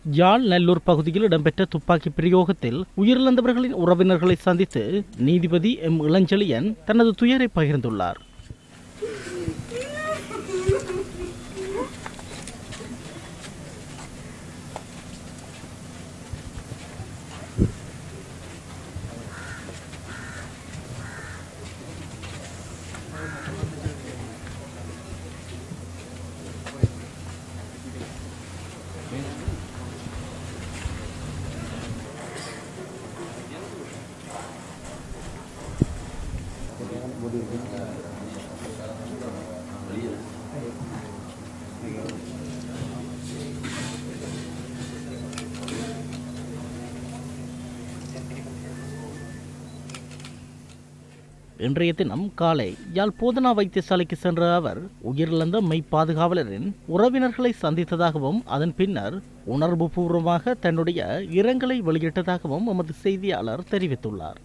யாழ் நல்லூர் பகுதியில் இடம்பெற்ற துப்பாக்கி பிரயோகத்தில் உயிரிழந்தவர்களின் உறவினர்களை சந்தித்து நீதிபதி எம் இளஞ்செழியன் தனது துயரை பகிர்ந்துள்ளார் இன்றைய தினம் காலை யாழ் போதனா வைத்தியசாலைக்கு சென்ற அவர் உயிரிழந்த மெய் பாதுகாவலரின் உறவினர்களை சந்தித்ததாகவும் அதன் பின்னர் உணர்வுபூர்வமாக தன்னுடைய இரங்கலை வெளியிட்டதாகவும் எமது செய்தியாளர் தெரிவித்துள்ளார்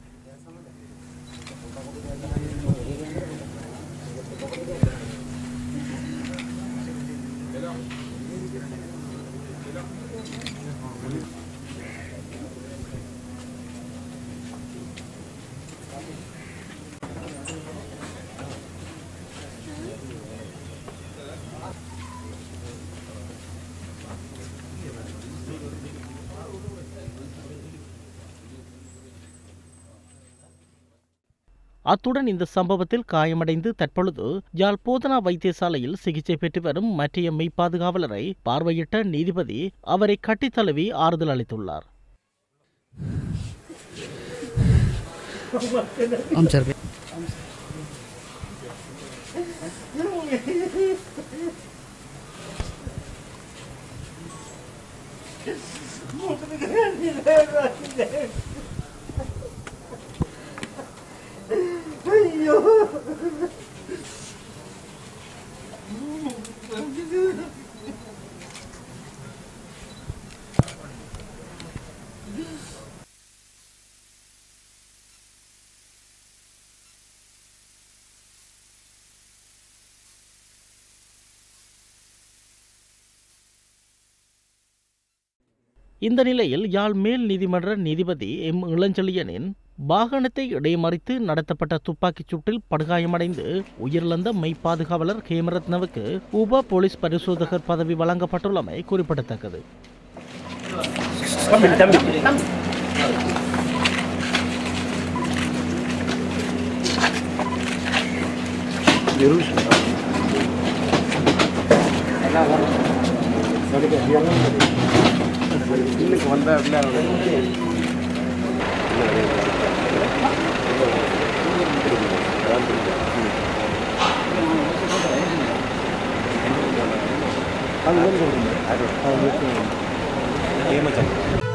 அத்துடன் இந்த சம்பவத்தில் காயமடைந்து தற்பொழுது யாழ் போதனா வைத்தியசாலையில் சிகிச்சை பெற்று வரும் மற்றைய மெய் பாதுகாவலரை பார்வையிட்ட நீதிபதி அவரை கட்டித் தழுவி ஆறுதல் அளித்துள்ளார் ஆம் சார் இந்த நிலையில் யாழ் மேல் நீதிமன்ற நீதிபதி எம் இளஞ்செழியனின் வாகனத்தை இடைமறித்து நடத்தப்பட்ட துப்பாக்கிச் சூட்டில் படுகாயமடைந்து உயிரிழந்த மெய் பாதுகாவலர் ஹேமரத்னவுக்கு உப போலீஸ் பரிசோதகர் பதவி வழங்கப்பட்டுள்ளமை குறிப்பிடத்தக்கது இன்னைக்கு வந்த அது